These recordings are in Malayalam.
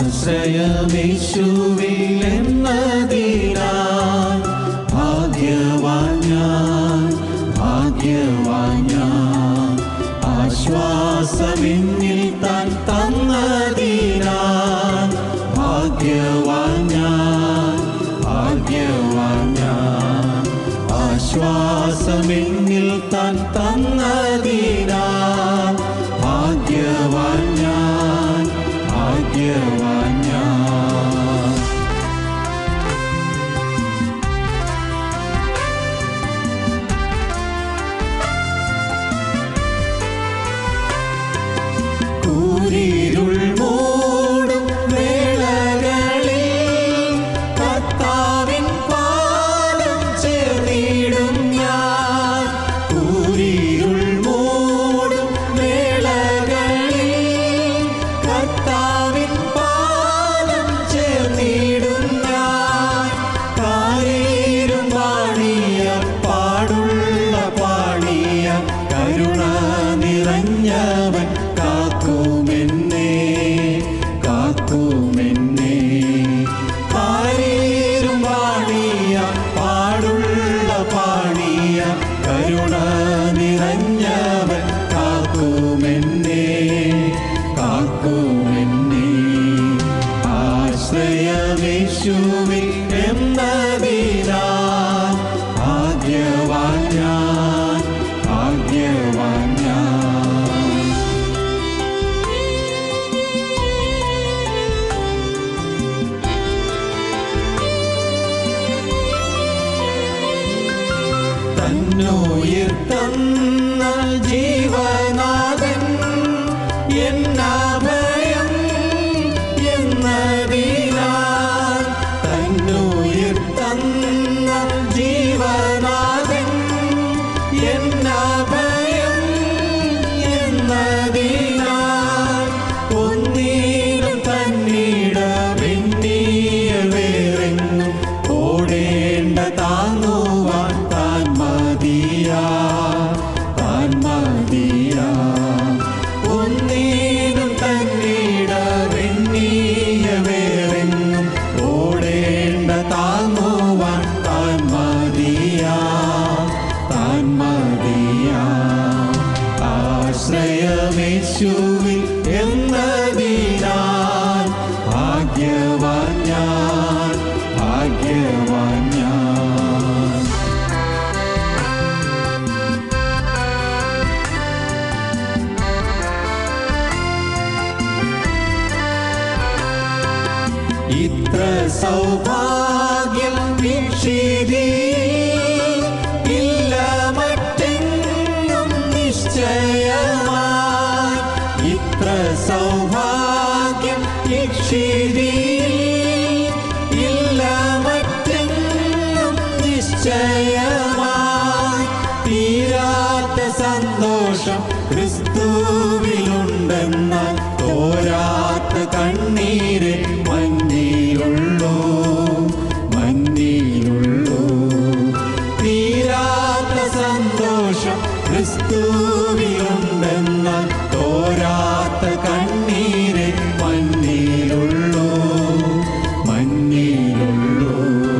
ആശ്രയമേശുവിലെന്നതിനാൽ ഭാഗ്യവാൻ ഞാൻ ഭാഗ്യവാൻ ഞാൻ ആശ്വാസമെന്നിൽ താൻ തന്നതിനാൽ ഭാഗ്യവാൻ ഞാൻ ഭാഗ്യവാൻ ഞാൻ ആശ്വാസമെന്നിൽ താൻ തന്നതിനാൽ ഭാഗ്യവാൻ ഞാൻ ഭാഗ്യവാൻ ഞാൻ കൂരിരുൾ മൂടും വേളകളിൽ കർത്താവിൻ പാദം ചേർന്നിടും ഞാൻ കൂരിരുൾ മൂടും വേളകളിൽ കർത്താവിൻ പാദം ചേർന്നിടും ഞാൻ കാരീരും പാണിയ പാടുള്ള പാണിയ കരുണ നിറഞ്ഞവൻ കാക്കുമെന്നെ കാക്കുമെന്നെ കാരീരും പാണിയ പാടുള്ള പാണിയ കരുണ നിറഞ്ഞവൻ കാക്കുമെന്നെ കാക്കുമെന്നെ ആശ്രയമേശുവിൽ എന്നതിനാൽ ഭാഗ്യവാൻ ഞാൻ ഭാഗ്യവാൻ ഞാൻ തന്നുയിർ തന്ന ജീവനാഥൻ എന്നഭയം എന്നതിനാൽ തന്നുയിർ തന്ന ജീവനാഥൻ എന്നഭയം എന്നതിനാൽ ഒന്നീടും തന്നീട വെണ്ണീയ വേറെങ്ങും ഓടേണ്ട താങ്ങുവാൻ താൻ മതിയാ താൻ മതിയാ ഒന്നീടും തന്നീട വെണ്ണീയ വേറെങ്ങും ഓടേണ്ട താങ്ങുവാൻ താൻ മതിയാ താൻ മതിയാ ആശ്രയമേശുവിൽ എന്നതിനാൽ ഭാഗ്യവാൻ ഞാൻ ഭാഗ്യവാൻ ഞാൻ ഇത്ര സൗഭാഗ്യം വീക്ഷിതി ഇല്ല മറ്റെങ്ങും നിശ്ചയമായി ഇത്ര സൗഭാഗ്യം വീക്ഷിതി ഇല്ല മറ്റെങ്ങും നിശ്ചയമായി തീരാത്ത സന്തോഷം ക്രിസ്തുവിലുണ്ടെന്നാൽ തോരാത്ത കണ്ണീര് മഞ്ഞിലുള്ളൂ മഞ്ഞിലുള്ളൂ തീരാത്ത സന്തോഷം ക്രിസ്തുവിലുണ്ടെന്നാൽ തോരാത്ത കണ്ണീര് മഞ്ഞിലുള്ളൂ മഞ്ഞിലുള്ളൂ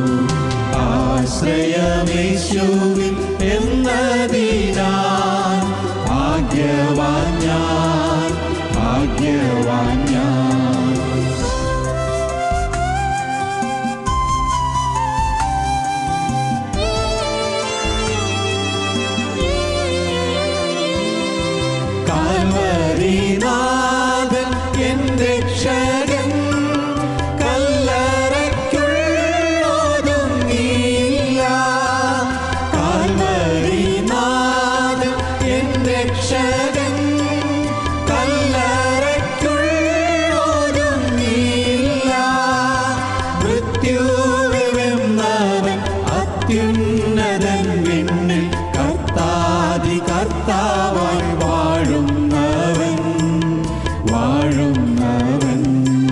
ആശ്രയമേശുവിൽ എന്നതിനാൽ ഭാഗ്യവാൻ ഞാൻ ഭാഗ്യവാൻ ഞാൻ കാൽവരിനാഥൻ എൻ രക്ഷകൻ കല്ലറയ്ക്കുള്ളൊതുങ്ങിയില്ല കാൽവരിനാഥൻ എൻ രക്ഷകൻ കല്ലറയ്ക്കുള്ളൊതുങ്ങിയില്ല മൃത്യുവെന്നവൻ അത്യുന്നതൻ വിണ്ണിൽ കർത്താതി കർത്താവായി വാഴുന്നവൻ വാഴുന്നവൻ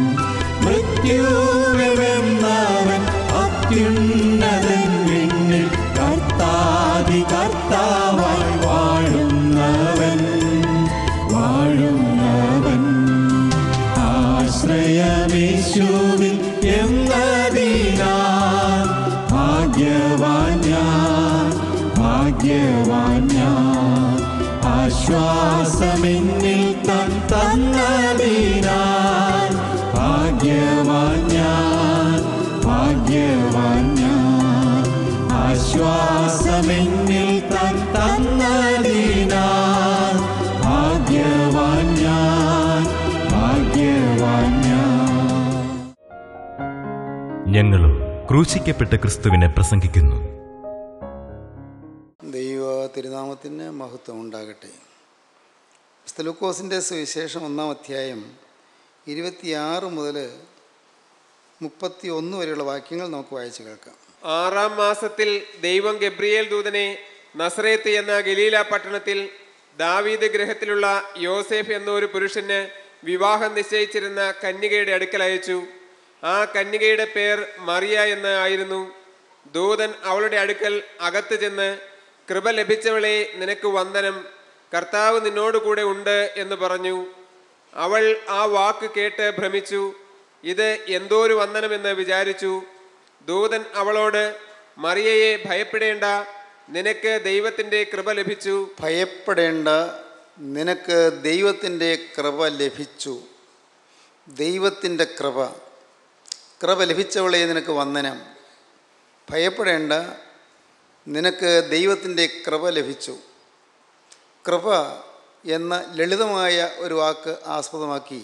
മൃത്യുവെന്നവൻ അത്യുന്നതൻ വിണ്ണിൽ കർത്താതി കർത്താവായി വാഴുന്നവൻ വാഴുന്നവൻ ആശ്ര ആശ്രയമേശുവിൽ എന്നതിനാൽ ഭാഗ്യവാൻ ഞാൻ ഭാഗ്യവാൻ ഞാൻ ആശ്വാസമെന്നിൽ തൻ തന്നതിനാൽ ഭാഗ്യവാൻ ഞാൻ ഭാഗ്യവാൻ ഞാൻ ആശ്വാസമെന്നിൽ തൻ തന്നതിനാൽ ഭാഗ്യവാൻ ഞാൻ ഭാഗ്യവാൻ ഞാൻ ഞങ്ങളും ക്രൂശിക്കപ്പെട്ട ക്രിസ്തുവിനെ പ്രസംഗിക്കുന്നു ദൈവ തിരുനാമത്തിന് മഹത്വം ഉണ്ടാകട്ടെ സ്തലുക്കോസിൻ്റെ സുവിശേഷം ഒന്നാം അധ്യായം ഇരുപത്തിയാറ് മുതൽ മുപ്പത്തി ഒന്ന് വരെയുള്ള വാക്യങ്ങൾ നമുക്ക് വായിച്ചു കേൾക്കാം ആറാം മാസത്തിൽ ദൈവം ഗബ്രിയേൽ ദൂതനെ നസ്രേത്ത് എന്ന ഗലീല പട്ടണത്തിൽ ദാവീദ് ഗൃഹത്തിലുള്ള യോസേഫ് എന്ന ഒരു പുരുഷന് വിവാഹം നിശ്ചയിച്ചിരുന്ന കന്യകയുടെ അടുക്കൽ അയച്ചു ആ കന്യകയുടെ പേർ മറിയ എന്ന് ആയിരുന്നു ദൂതൻ അവളുടെ അടുക്കൽ അകത്ത് ചെന്ന് കൃപ ലഭിച്ചവളെ നിനക്ക് വന്ദനം കർത്താവ് നിന്നോടുകൂടെ ഉണ്ട് എന്ന് പറഞ്ഞു അവൾ ആ വാക്ക് കേട്ട് ഭ്രമിച്ചു ഇത് എന്തോ ഒരു വന്ദനമെന്ന് വിചാരിച്ചു ദൂതൻ അവളോട് മറിയയെ ഭയപ്പെടേണ്ട നിനക്ക് ദൈവത്തിന്റെ കൃപ ലഭിച്ചു ഭയപ്പെടേണ്ട നിനക്ക് ദൈവത്തിൻ്റെ കൃപ ലഭിച്ചു ദൈവത്തിൻ്റെ കൃപ കൃപ ലഭിച്ചവളെ നിനക്ക് വന്ദനം ഭയപ്പെടേണ്ട നിനക്ക് ദൈവത്തിൻ്റെ കൃപ ലഭിച്ചു കൃപ എന്ന ലളിതമായ ഒരു വാക്ക് ആസ്പദമാക്കി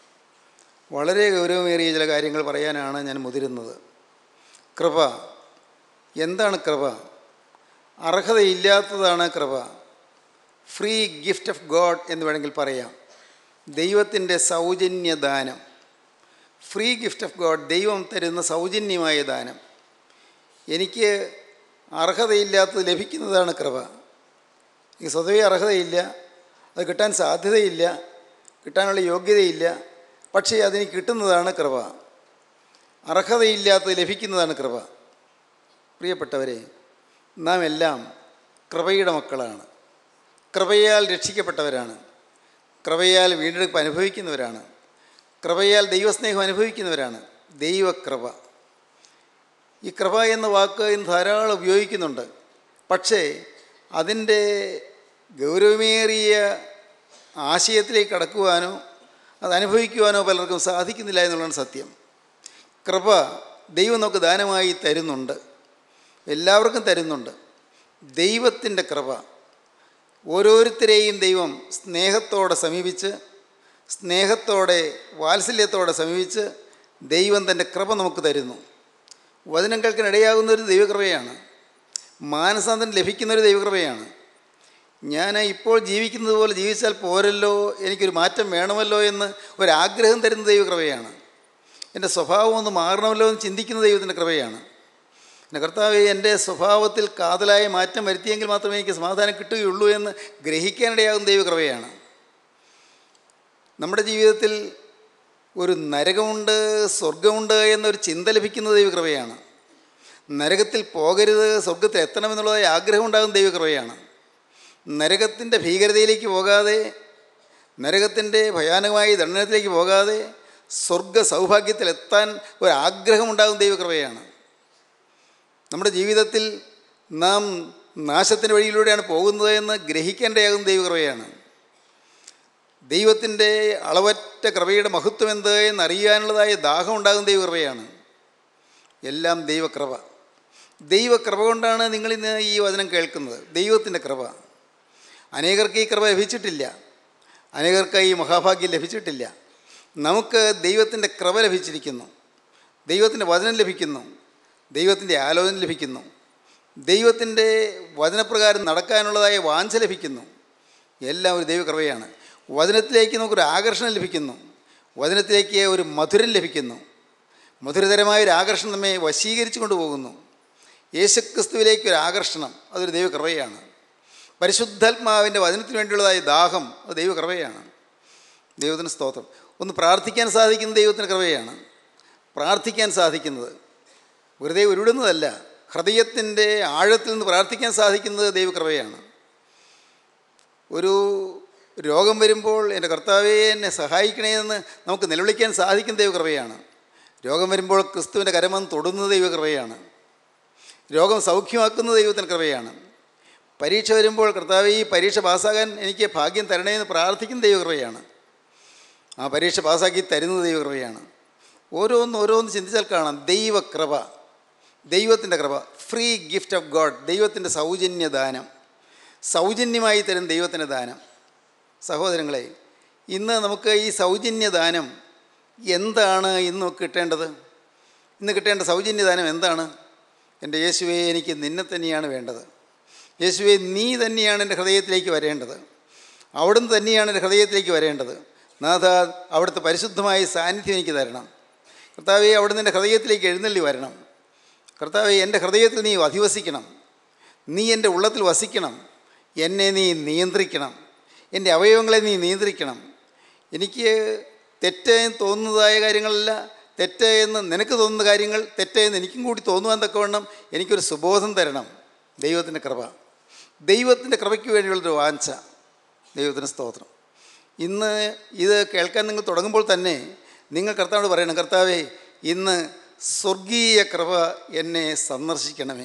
വളരെ ഗൗരവമേറിയ ചില കാര്യങ്ങൾ പറയാനാണ് ഞാൻ മുതിരുന്നത് കൃപ എന്താണ് കൃപ അർഹതയില്ലാത്തതാണ് കൃപ ഫ്രീ ഗിഫ്റ്റ് ഓഫ് ഗോഡ് എന്ന് വേണമെങ്കിൽ പറയാം ദൈവത്തിൻ്റെ സൗജന്യദാനം ഫ്രീ ഗിഫ്റ്റ് ഓഫ് ഗോഡ് ദൈവം തരുന്ന സൗജന്യമായ ദാനം എനിക്ക് അർഹതയില്ലാത്തത് ലഭിക്കുന്നതാണ് കൃപ എനിക്ക് സ്വതവേ അർഹതയില്ല അത് കിട്ടാൻ സാധ്യതയില്ല കിട്ടാനുള്ള യോഗ്യതയില്ല പക്ഷേ അതിന് കിട്ടുന്നതാണ് കൃപ അർഹതയില്ലാത്തത് ലഭിക്കുന്നതാണ് കൃപ പ്രിയപ്പെട്ടവരെ നാം എല്ലാം കൃപയുടെ മക്കളാണ് കൃപയാൽ രക്ഷിക്കപ്പെട്ടവരാണ് കൃപയാൽ വീണ്ടെടുപ്പ് അനുഭവിക്കുന്നവരാണ് കൃപയാൽ ദൈവസ്നേഹം അനുഭവിക്കുന്നവരാണ് ദൈവകൃപ ഈ കൃപ എന്ന വാക്ക് ഇന്ന് ധാരാളം ഉപയോഗിക്കുന്നുണ്ട് പക്ഷേ അതിൻ്റെ ഗൗരവമേറിയ ആശയത്തിലേക്ക് കടക്കുവാനോ അത് അനുഭവിക്കുവാനോ പലർക്കും സാധിക്കുന്നില്ല എന്നുള്ളതാണ് സത്യം കൃപ ദൈവം നമുക്ക് ദാനമായി തരുന്നുണ്ട് എല്ലാവർക്കും തരുന്നുണ്ട് ദൈവത്തിൻ്റെ കൃപ ഓരോരുത്തരെയും ദൈവം സ്നേഹത്തോടെ സമീപിച്ച് സ്നേഹത്തോടെ വാത്സല്യത്തോടെ സമീപിച്ച് ദൈവം തൻ്റെ കൃപ നമുക്ക് തരുന്നു വചനം കേൾക്കാൻ ഇടയാകുന്ന ഒരു ദൈവകൃപയാണ് മാനസാന്തരം ലഭിക്കുന്ന ഒരു ദൈവകൃപയാണ് ഞാൻ ഇപ്പോൾ ജീവിക്കുന്നത് പോലെ ജീവിച്ചാൽ പോരല്ലോ എനിക്കൊരു മാറ്റം വേണമല്ലോ എന്ന് ഒരാഗ്രഹം തരുന്ന ദൈവകൃപയാണ് എൻ്റെ സ്വഭാവം ഒന്ന് മാറണമല്ലോ എന്ന് ചിന്തിക്കുന്ന ദൈവത്തിൻ്റെ കൃപയാണ് എൻ്റെ കർത്താവ് എൻ്റെ സ്വഭാവത്തിൽ കാതലായ മാറ്റം വരുത്തിയെങ്കിൽ മാത്രമേ എനിക്ക് സമാധാനം കിട്ടുകയുള്ളൂ എന്ന് ഗ്രഹിക്കാനിടയാകുന്ന ദൈവകൃപയാണ് നമ്മുടെ ജീവിതത്തിൽ ഒരു നരകമുണ്ട് സ്വർഗമുണ്ട് എന്നൊരു ചിന്ത ലഭിക്കുന്ന ദൈവകൃപയാണ് നരകത്തിൽ പോകരുത് സ്വർഗത്തിൽ എത്തണമെന്നുള്ളതായ ആഗ്രഹം ഉണ്ടാകുന്ന ദൈവകൃപയാണ് നരകത്തിൻ്റെ ഭീകരതയിലേക്ക് പോകാതെ നരകത്തിൻ്റെ ഭയാനകമായ ദണ്ഡനത്തിലേക്ക് പോകാതെ സ്വർഗ സൗഭാഗ്യത്തിലെത്താൻ ഒരാഗ്രഹമുണ്ടാകുന്ന ദൈവകൃപയാണ് നമ്മുടെ ജീവിതത്തിൽ നാം നാശത്തിൻ്റെ വഴിയിലൂടെയാണ് പോകുന്നത് എന്ന് ഗ്രഹിക്കേണ്ടയാകുന്ന ദൈവകൃപയാണ് ദൈവത്തിൻ്റെ അളവറ്റ കൃപയുടെ മഹത്വം എന്ത് എന്നറിയാനുള്ളതായ ദാഹം ഉണ്ടാകുന്ന ദൈവകൃപയാണ് എല്ലാം ദൈവകൃപ ദൈവകൃപ കൊണ്ടാണ് നിങ്ങളിന്ന് ഈ വചനം കേൾക്കുന്നത് ദൈവത്തിൻ്റെ കൃപ അനേകർക്ക് ഈ കൃപ ലഭിച്ചിട്ടില്ല അനേകർക്ക് ഈ മഹാഭാഗ്യം ലഭിച്ചിട്ടില്ല നമുക്ക് ദൈവത്തിൻ്റെ കൃപ ലഭിച്ചിരിക്കുന്നു ദൈവത്തിൻ്റെ വചനം ലഭിക്കുന്നു ദൈവത്തിൻ്റെ ആലോചന ലഭിക്കുന്നു ദൈവത്തിൻ്റെ വചനപ്രകാരം നടക്കാനുള്ളതായ വാഞ്ച ലഭിക്കുന്നു എല്ലാം ഒരു ദൈവകൃപയാണ് വചനത്തിലേക്ക് നമുക്കൊരു ആകർഷണം ലഭിക്കുന്നു വചനത്തിലേക്ക് ഒരു മധുരം ലഭിക്കുന്നു മധുരതരമായ ഒരു ആകർഷണം നമ്മെ വശീകരിച്ചു കൊണ്ടുപോകുന്നു യേശുക്രിസ്തുവിലേക്ക് ഒരു ആകർഷണം അതൊരു ദൈവകൃപയാണ് പരിശുദ്ധാത്മാവിൻ്റെ വചനത്തിന് വേണ്ടിയുള്ളതായ ദാഹം അത് ദൈവകൃപയാണ് ദൈവത്തിന് സ്തോത്രം ഒന്ന് പ്രാർത്ഥിക്കാൻ സാധിക്കുന്ന ദൈവത്തിന് കൃപയാണ് പ്രാർത്ഥിക്കാൻ സാധിക്കുന്നത് വെറുതെ ഉരുടുന്നതല്ല ഹൃദയത്തിൻ്റെ ആഴത്തിൽ നിന്ന് പ്രാർത്ഥിക്കാൻ സാധിക്കുന്നത് ദൈവകൃപയാണ് ഒരു രോഗം വരുമ്പോൾ എൻ്റെ കർത്താവേ എന്നെ സഹായിക്കണേ എന്ന് നമുക്ക് നിലവിളിക്കാൻ സാധിക്കുന്ന ദൈവകൃപയാണ് രോഗം വരുമ്പോൾ ക്രിസ്തുവിൻ്റെ കരമെന്ന് തൊടുന്ന ദൈവകൃപയാണ് രോഗം സൗഖ്യമാക്കുന്ന ദൈവത്തിൻ്റെ കൃപയാണ് പരീക്ഷ വരുമ്പോൾ കർത്താവ് ഈ പരീക്ഷ പാസ്സാകാൻ എനിക്ക് ഭാഗ്യം തരണേ എന്ന് പ്രാർത്ഥിക്കുന്ന ദൈവകൃപയാണ് ആ പരീക്ഷ പാസ്സാക്കി തരുന്ന ദൈവകൃപയാണ് ഓരോന്ന് ഓരോന്ന് ചിന്തിച്ചാൽ കാണാം ദൈവകൃപ ദൈവത്തിൻ്റെ കൃപ ഫ്രീ ഗിഫ്റ്റ് ഓഫ് ഗോഡ് ദൈവത്തിൻ്റെ സൗജന്യ ദാനം സൗജന്യമായി തരും ദൈവത്തിൻ്റെ ദാനം സഹോദരങ്ങളെ ഇന്ന് നമുക്ക് ഈ സൗജന്യ ദാനം എന്താണ് ഇന്ന് കിട്ടേണ്ടത് ഇന്ന് കിട്ടേണ്ട സൗജന്യ ദാനം എന്താണ് എൻ്റെ യേശുവെ എനിക്ക് നിന്നെ തന്നെയാണ് വേണ്ടത് യേശുവെ നീ തന്നെയാണ് എൻ്റെ ഹൃദയത്തിലേക്ക് വരേണ്ടത് അവിടുന്ന് തന്നെയാണ് എൻ്റെ ഹൃദയത്തിലേക്ക് വരേണ്ടത് നാഥ അവിടുത്തെ പരിശുദ്ധമായ സാന്നിധ്യം എനിക്ക് തരണം കർത്താവെ അവിടുന്ന് എൻ്റെ ഹൃദയത്തിലേക്ക് എഴുന്നള്ളി വരണം കർത്താവെ എൻ്റെ ഹൃദയത്തിൽ നീ അധിവസിക്കണം നീ എൻ്റെ ഉള്ളത്തിൽ വസിക്കണം എന്നെ നീ നിയന്ത്രിക്കണം എൻ്റെ അവയവങ്ങളെ നീ നിയന്ത്രിക്കണം എനിക്ക് തെറ്റെന്ന് തോന്നുന്നതായ കാര്യങ്ങളല്ല തെറ്റ് എന്ന് നിനക്ക് തോന്നുന്ന കാര്യങ്ങൾ തെറ്റെന്ന് എനിക്കും കൂടി തോന്നുവാൻ തക്കവണ്ണം എനിക്കൊരു സുബോധം തരണം ദൈവത്തിൻ്റെ കൃപ ദൈവത്തിൻ്റെ കൃപയ്ക്ക് വേണ്ടിയുള്ളൊരു വാഞ്ച ദൈവത്തിന് സ്തോത്രം ഇന്ന് ഇത് കേൾക്കാൻ നിങ്ങൾ തുടങ്ങുമ്പോൾ തന്നെ നിങ്ങൾ കർത്താവോട് പറയണം കർത്താവേ ഇന്ന് സ്വർഗീയ കൃപ എന്നെ സന്ദർശിക്കണമേ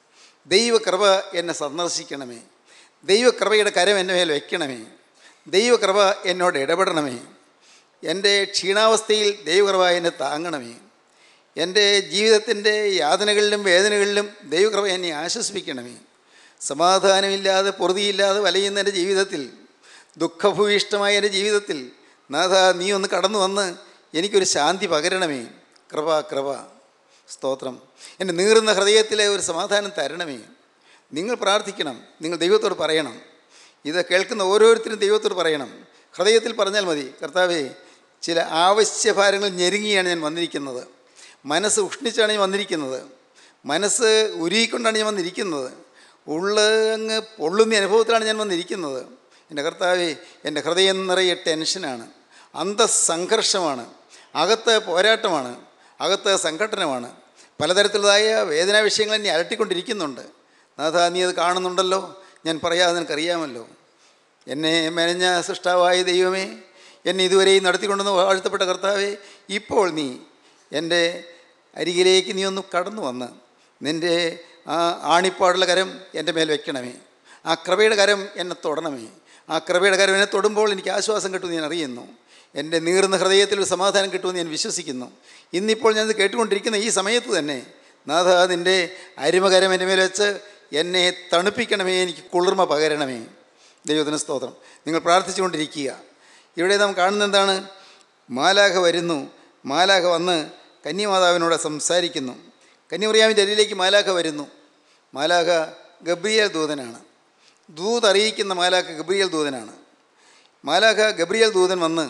ദൈവകൃപ എന്നെ സന്ദർശിക്കണമേ ദൈവകൃപയുടെ കരം എൻ്റെ മേൽ വയ്ക്കണമേ ദൈവകൃപ എന്നോട് ഇടപെടണമേ എൻ്റെ ക്ഷീണാവസ്ഥയിൽ ദൈവകൃപ എന്നെ താങ്ങണമേ എൻ്റെ ജീവിതത്തിൻ്റെ യാതനകളിലും വേദനകളിലും ദൈവകൃപ എന്നെ ആശ്വസിപ്പിക്കണമേ സമാധാനമില്ലാതെ പൊറുതിയില്ലാതെ വലയുന്ന എൻ്റെ ജീവിതത്തിൽ ദുഃഖഭൂയിഷ്ടമായ എൻ്റെ ജീവിതത്തിൽ നാഥ നീ ഒന്ന് കടന്നു വന്ന് എനിക്കൊരു ശാന്തി പകരണമേ കൃപ കൃപ സ്തോത്രം എൻ്റെ നീറുന്ന ഹൃദയത്തിലെ ഒരു സമാധാനം തരണമേ നിങ്ങൾ പ്രാർത്ഥിക്കണം നിങ്ങൾ ദൈവത്തോട് പറയണം ഇത് കേൾക്കുന്ന ഓരോരുത്തരും ദൈവത്തോട് പറയണം ഹൃദയത്തിൽ പറഞ്ഞാൽ മതി കർത്താവേ ചില ആവശ്യഭാരങ്ങൾ ഞെരുങ്ങിയാണ് ഞാൻ വന്നിരിക്കുന്നത് മനസ്സ് ഉഷ്ണിച്ചാണ് ഞാൻ വന്നിരിക്കുന്നത് മനസ്സ് ഉരുകിക്കൊണ്ടാണ് ഞാൻ വന്നിരിക്കുന്നത് ഉള്ള് അങ്ങ് പൊള്ളുന്ന അനുഭവത്തിലാണ് ഞാൻ വന്നിരിക്കുന്നത് എൻ്റെ കർത്താവേ എൻ്റെ ഹൃദയം നിറയെ ടെൻഷനാണ് അന്തസംഘർഷമാണ് അകത്ത് പോരാട്ടമാണ് അകത്ത് സംഘട്ടനമാണ് പലതരത്തിലുള്ളതായ വേദനാ വിഷയങ്ങൾ എന്നെ അലട്ടിക്കൊണ്ടിരിക്കുന്നുണ്ട് നാഥ നീ അത് കാണുന്നുണ്ടല്ലോ ഞാൻ പറയാതെ നിനക്കറിയാമല്ലോ എന്നെ മെനഞ്ഞ സൃഷ്ടാവായ ദൈവമേ എന്നെ ഇതുവരെയും നടത്തിക്കൊണ്ടെന്ന് വാഴ്ത്തപ്പെട്ട കർത്താവേ ഇപ്പോൾ നീ എൻ്റെ അരികിലേക്ക് നീ ഒന്ന് കടന്നു വന്ന് നിൻ്റെ ആ ആണിപ്പാടുള്ള കരം എൻ്റെ മേൽ വെക്കണമേ ആ കൃപയുടെ കരം എന്നെ തൊടണമേ ആ കൃപയുടെ കരം എന്നെ തൊടുമ്പോൾ എനിക്ക് ആശ്വാസം കിട്ടുമെന്ന് ഞാൻ അറിയുന്നു എൻ്റെ നീറുന്ന ഹൃദയത്തിൽ ഒരു സമാധാനം കിട്ടുമെന്ന് ഞാൻ വിശ്വസിക്കുന്നു ഇന്നിപ്പോൾ ഞാനത് കേട്ടുകൊണ്ടിരിക്കുന്ന ഈ സമയത്ത് തന്നെ നാഥ നിൻ്റെ അരിമകരം എൻ്റെ മേൽ വെച്ച് എന്നെ തണുപ്പിക്കണമേ എനിക്ക് കുളിർമ പകരണമേ ദൈവത്തിന് സ്തോത്രം നിങ്ങൾ പ്രാർത്ഥിച്ചുകൊണ്ടിരിക്കുക ഇവിടെ നാം കാണുന്നത് എന്താണ് മാലാഖ വരുന്നു മാലാഖ വന്ന് കന്യമാതാവിനോട് സംസാരിക്കുന്നു കന്യമറിയാവിൻ്റെ അരിയിലേക്ക് മാലാഖ വരുന്നു മാലാഖ ഗബ്രിയേൽ ദൂതനാണ് ദൂത് അറിയിക്കുന്ന മാലാഖ ഗബ്രിയേൽ ദൂതനാണ് മാലാഖ ഗബ്രിയേൽ ദൂതൻ വന്ന്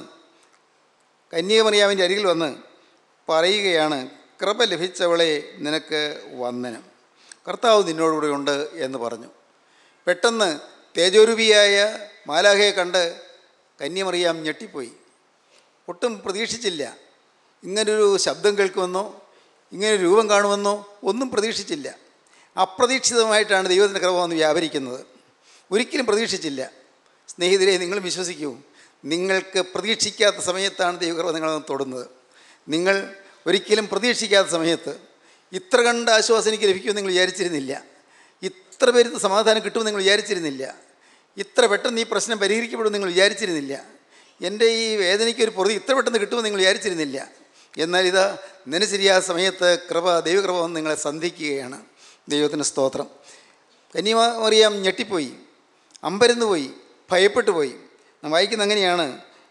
കന്യാമറിയാവിൻ്റെ അരികിൽ വന്ന് പറയുകയാണ് കൃപ ലഭിച്ചവളെ നിനക്ക് വന്ദനം കർത്താവ് നിന്നോടുകൂടെ ഉണ്ട് എന്ന് പറഞ്ഞു പെട്ടെന്ന് തേജോരൂപിയായ മാലാഖയെ കണ്ട് കന്യമറിയാം ഞെട്ടിപ്പോയി ഒട്ടും പ്രതീക്ഷിച്ചില്ല ഇങ്ങനൊരു ശബ്ദം കേൾക്കുമെന്നോ ഇങ്ങനെ രൂപം കാണുമെന്നോ ഒന്നും പ്രതീക്ഷിച്ചില്ല അപ്രതീക്ഷിതമായിട്ടാണ് ദൈവത്തിൻ്റെ കൃപ വന്ന് വ്യാപരിക്കുന്നത് ഒരിക്കലും പ്രതീക്ഷിച്ചില്ല സ്നേഹിതരെ നിങ്ങൾ വിശ്വസിക്കൂ നിങ്ങൾക്ക് പ്രതീക്ഷിക്കാത്ത സമയത്താണ് ദൈവകൃപ നിങ്ങളെ തൊടുന്നത് നിങ്ങൾ ഒരിക്കലും പ്രതീക്ഷിക്കാത്ത സമയത്ത് ഇത്ര കണ്ട ആശ്വാസം എനിക്ക് ലഭിക്കുമെന്ന് നിങ്ങൾ വിചാരിച്ചിരുന്നില്ല ഇത്ര പേരുന്ന സമാധാനം കിട്ടുമെന്ന് നിങ്ങൾ വിചാരിച്ചിരുന്നില്ല ഇത്ര പെട്ടെന്ന് ഈ പ്രശ്നം പരിഹരിക്കപ്പെടുമെന്ന് നിങ്ങൾ വിചാരിച്ചിരുന്നില്ല എൻ്റെ ഈ വേദനയ്ക്ക് ഒരു പൊറുതി ഇത്ര പെട്ടെന്ന് കിട്ടുമെന്ന് നിങ്ങൾ വിചാരിച്ചിരുന്നില്ല എന്നാൽ ഇതാ നനശരിയായ സമയത്ത് കൃപ ദൈവകൃപ വന്ന് നിങ്ങളെ സന്ധിക്കുകയാണ് ദൈവത്തിന് സ്തോത്രം കന്യമറിയാം ഞെട്ടിപ്പോയി അമ്പരന്ന് പോയി ഭയപ്പെട്ടു പോയി നാം വായിക്കുന്ന അങ്ങനെയാണ്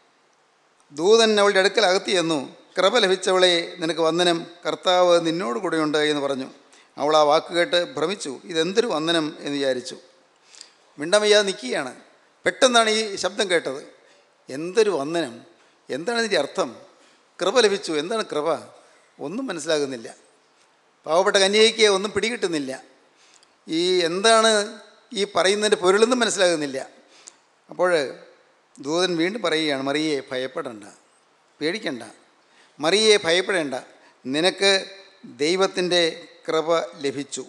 ദൂതൻ അവളുടെ അടുക്കൽ അകത്തി ചെന്നു കൃപ ലഭിച്ചവളെ നിനക്ക് വന്ദനം കർത്താവ് നിന്നോട് കൂടെയുണ്ട് എന്ന് പറഞ്ഞു അവൾ ആ വാക്ക് കേട്ട് ഭ്രമിച്ചു ഇതെന്തൊരു വന്ദനം എന്ന് വിചാരിച്ചു മിണ്ടമയ്യാതെ നിൽക്കുകയാണ് പെട്ടെന്നാണ് ഈ ശബ്ദം കേട്ടത് എന്തൊരു വന്ദനം എന്താണ് ഇതിൻ്റെ അർത്ഥം കൃപ ലഭിച്ചു എന്താണ് കൃപ ഒന്നും മനസ്സിലാകുന്നില്ല പാവപ്പെട്ട കന്യകയ്ക്ക് ഒന്നും പിടികിട്ടുന്നില്ല ഈ എന്താണ് ഈ പറയുന്നതിൻ്റെ പൊരുളെന്നും മനസ്സിലാകുന്നില്ല അപ്പോൾ ദൂതൻ വീണ്ടും പറയുകയാണ് മറിയെ ഭയപ്പെടണ്ട പേടിക്കണ്ട മറിയെ ഭയപ്പെടേണ്ട നിനക്ക് ദൈവത്തിൻ്റെ കൃപ ലഭിച്ചു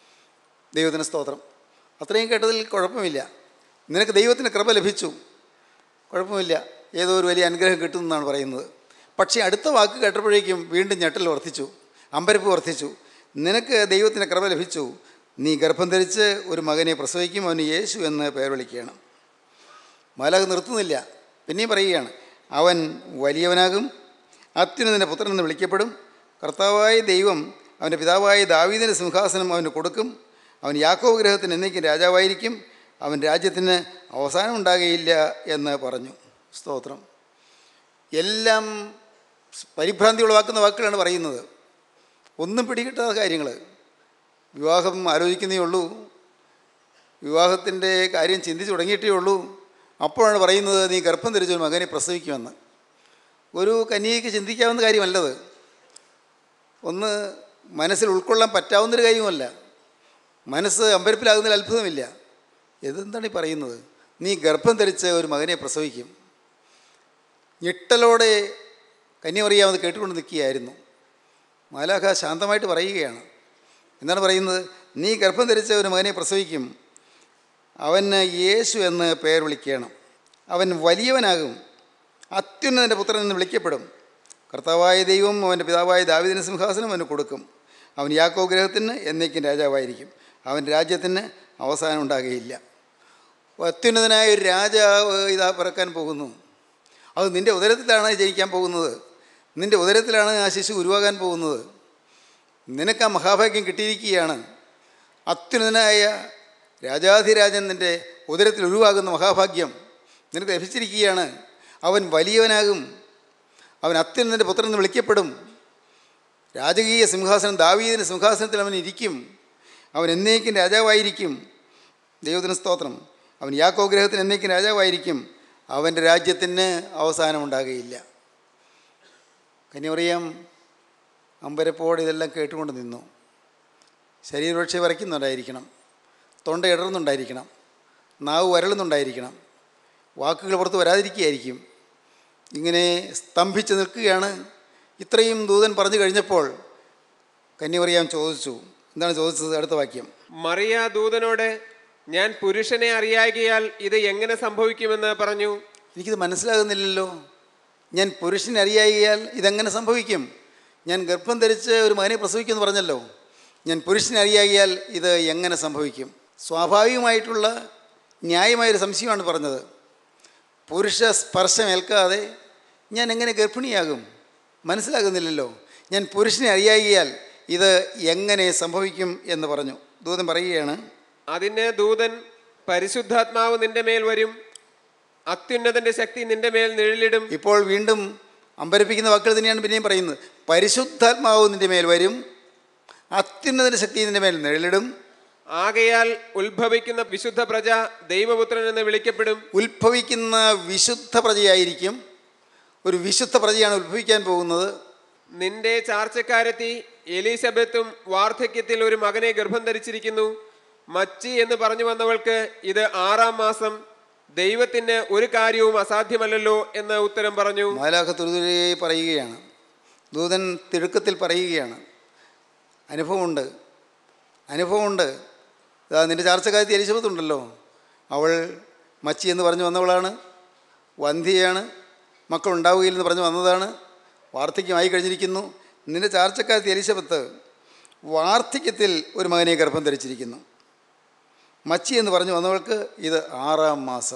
ദൈവത്തിന് സ്തോത്രം അത്രയും കേട്ടതിൽ കുഴപ്പമില്ല നിനക്ക് ദൈവത്തിൻ്റെ കൃപ ലഭിച്ചു കുഴപ്പമില്ല ഏതോ ഒരു വലിയ അനുഗ്രഹം കിട്ടുമെന്നാണ് പറയുന്നത് പക്ഷേ അടുത്ത വാക്ക് കേട്ടപ്പോഴേക്കും വീണ്ടും ഞെട്ടൽ വർദ്ധിച്ചു അമ്പരപ്പ് വർദ്ധിച്ചു നിനക്ക് ദൈവത്തിൻ്റെ കൃപ ലഭിച്ചു നീ ഗർഭം ധരിച്ച് ഒരു മകനെ പ്രസവിക്കും അവന് യേശു എന്ന് പേർ വിളിക്കുകയാണ് മാലാഖ് നിർത്തുന്നില്ല പിന്നെയും പറയുകയാണ് അവൻ വലിയവനാകും അത്യുന്നതിൻ്റെ പുത്രൻ എന്ന് വിളിക്കപ്പെടും കർത്താവായ ദൈവം അവൻ്റെ പിതാവായ ദാവീദിൻ്റെ സിംഹാസനം അവന് കൊടുക്കും അവൻ യാക്കോബ് ഗ്രഹത്തിന് എന്നേക്കും രാജാവായിരിക്കും അവൻ രാജ്യത്തിന് അവസാനം ഉണ്ടാകുകയില്ല എന്ന് പറഞ്ഞു സ്തോത്രം എല്ലാം പരിഭ്രാന്തി ഉളവാക്കുന്ന വാക്കുകളാണ് പറയുന്നത് ഒന്നും പിടികിട്ടാത്ത കാര്യങ്ങൾ വിവാഹം ആലോചിക്കുന്നേ ഉള്ളൂ വിവാഹത്തിൻ്റെ കാര്യം ചിന്തിച്ച് തുടങ്ങിയിട്ടേ ഉള്ളൂ അപ്പോഴാണ് പറയുന്നത് നീ ഗർഭം ധരിച്ച ഒരു മകനെ പ്രസവിക്കുമെന്ന് ഒരു കന്യകയ്ക്ക് ചിന്തിക്കാവുന്ന കാര്യമല്ലത് ഒന്ന് മനസ്സിൽ ഉൾക്കൊള്ളാൻ പറ്റാവുന്നൊരു കാര്യമല്ല മനസ്സ് അമ്പരപ്പിലാകുന്നതിൽ അത്ഭുതമില്ല ഇതെന്താണ് ഈ പറയുന്നത് നീ ഗർഭം ധരിച്ച് ഒരു മകനെ പ്രസവിക്കും ഞെട്ടലോടെ കന്യമറിയാമെന്ന് കേട്ടുകൊണ്ട് നിൽക്കുകയായിരുന്നു മാലാഖ ശാന്തമായിട്ട് പറയുകയാണ് എന്താണ് പറയുന്നത് നീ ഗർഭം ധരിച്ച ഒരു മകനെ പ്രസവിക്കും അവന് യേശു എന്ന് പേർ വിളിക്കണം അവൻ വലിയവനാകും അത്യുന്നതൻ്റെ പുത്രൻ എന്ന് വിളിക്കപ്പെടും കർത്താവായ ദൈവം അവൻ്റെ പിതാവായ ദാവിദിന് സിംഹാസനം അവന് കൊടുക്കും അവൻ യാക്കോ ഗ്രഹത്തിന് എന്നേക്കും രാജാവായിരിക്കും അവൻ്റെ രാജ്യത്തിന് അവസാനം ഉണ്ടാകുകയില്ല അത്യുന്നതനായ ഒരു രാജാവ് ഇതാ പിറക്കാൻ പോകുന്നു അത് നിൻ്റെ ഉദരത്തിലാണ് ജനിക്കാൻ പോകുന്നത് നിൻ്റെ ഉദരത്തിലാണ് ആ ശിശു ഉരുവാകാൻ പോകുന്നത് നിനക്ക് ആ മഹാഭാഗ്യം കിട്ടിയിരിക്കുകയാണ് അത്യുന്നതനായ രാജാധിരാജൻ നിൻ്റെ ഉദരത്തിൽ ഉരുവാകുന്ന മഹാഭാഗ്യം നിനക്ക് ലഭിച്ചിരിക്കുകയാണ് അവൻ വലിയവനാകും അവൻ അത്യുന്നതൻ്റെ പുത്രൻ എന്ന് വിളിക്കപ്പെടും രാജകീയ സിംഹാസനം ദാവീദിൻ്റെ സിംഹാസനത്തിൽ അവൻ ഇരിക്കും അവൻ എന്നേക്കും രാജാവായിരിക്കും ദൈവത്തിന് സ്തോത്രം അവൻ യാക്കോ ഗ്രഹത്തിന് എന്നേക്കും രാജാവായിരിക്കും അവൻ്റെ രാജ്യത്തിന് അവസാനം ഉണ്ടാകുകയില്ല കന്യമറിയാം അമ്പരപ്പോടെ ഇതെല്ലാം കേട്ടുകൊണ്ട് നിന്നു ശരീരരക്ഷ വരയ്ക്കുന്നുണ്ടായിരിക്കണം തൊണ്ട ഇടറുന്നുണ്ടായിരിക്കണം നാവ് വരളുന്നുണ്ടായിരിക്കണം വാക്കുകൾ പുറത്ത് വരാതിരിക്കുകയായിരിക്കും ഇങ്ങനെ സ്തംഭിച്ച് നിൽക്കുകയാണ് ഇത്രയും ദൂതൻ പറഞ്ഞു കഴിഞ്ഞപ്പോൾ കന്യമറിയാം ചോദിച്ചു എന്താണ് ചോദിച്ചത് അടുത്ത വാക്യം മറിയ ദൂതനോട് ഞാൻ പുരുഷനെ അറിയാകിയാൽ ഇത് എങ്ങനെ സംഭവിക്കുമെന്ന് പറഞ്ഞു എനിക്കിത് മനസ്സിലാകുന്നില്ലല്ലോ ഞാൻ പുരുഷനെ അറിയായികയാൽ ഇതെങ്ങനെ സംഭവിക്കും ഞാൻ ഗർഭം ധരിച്ച് ഒരു മകനെ പ്രസവിക്കുമെന്ന് പറഞ്ഞല്ലോ ഞാൻ പുരുഷനെ അറിയാകിയാൽ ഇത് എങ്ങനെ സംഭവിക്കും സ്വാഭാവികമായിട്ടുള്ള ന്യായമായൊരു സംശയമാണ് പറഞ്ഞത് പുരുഷ സ്പർശം ഏൽക്കാതെ ഞാൻ എങ്ങനെ ഗർഭിണിയാകും മനസ്സിലാകുന്നില്ലല്ലോ ഞാൻ പുരുഷനെ അറിയാകിയാൽ ഇത് എങ്ങനെ സംഭവിക്കും എന്ന് പറഞ്ഞു ദൂതൻ പറയുകയാണ് അതിന് ദൂതൻ പരിശുദ്ധാത്മാവ് നിന്റെ മേൽ വരും അത്യുന്നതന്റെ ശക്തി നിന്റെ മേൽ നിഴലിടും ഇപ്പോൾ വീണ്ടും അമ്പരപ്പിക്കുന്ന വാക്കുകൾ തന്നെയാണ് പിന്നെയും പറയുന്നത് പരിശുദ്ധാത്മാവ് നിൻ്റെ മേൽ വരും അത്യുന്നതിൻ്റെ ശക്തി നിൻ്റെ മേൽ നിഴലിടും ആകയാൽ ഉത്ഭവിക്കുന്ന വിശുദ്ധ പ്രജ ദൈവപുത്രൻ എന്ന് വിളിക്കപ്പെടും ഉത്ഭവിക്കുന്ന വിശുദ്ധ പ്രജയായിരിക്കും ഒരു വിശുദ്ധ പ്രജയാണ് ഉത്ഭവിക്കാൻ പോകുന്നത് നിന്റെ ചാർച്ചക്കാരെത്തി എലിസബത്തും വാർദ്ധക്യത്തിൽ ഒരു മകനെ ഗർഭം ധരിച്ചിരിക്കുന്നു മച്ചി എന്ന് പറഞ്ഞു വന്നവൾക്ക് ഇത് ആറാം മാസം ദൈവത്തിന് ഒരു കാര്യവും അസാധ്യമല്ലല്ലോ എന്ന് ഉത്തരം പറഞ്ഞു മാലാഖ തുരുതുരെ പറയുകയാണ് ദൂതൻ തിടുക്കത്തിൽ പറയുകയാണ് അനുഭവമുണ്ട് അനുഭവമുണ്ട് ഇതാ നിൻ്റെ ചാർച്ചക്കാരത്തി എലിസബത്ത് ഉണ്ടല്ലോ അവൾ മച്ചി എന്ന് പറഞ്ഞു വന്നവളാണ് വന്ധ്യയാണ് മക്കൾ ഉണ്ടാവുകയില്ലെന്ന് പറഞ്ഞു വന്നതാണ് വാർദ്ധക്യമായി കഴിഞ്ഞിരിക്കുന്നു നിൻ്റെ ചാർച്ചക്കാരത്തി എലിസബത്ത് വാർദ്ധക്യത്തിൽ ഒരു മകനെ ഗർഭം ധരിച്ചിരിക്കുന്നു മച്ചി എന്ന് പറഞ്ഞു വന്നവൾക്ക് ഇത് ആറാം മാസം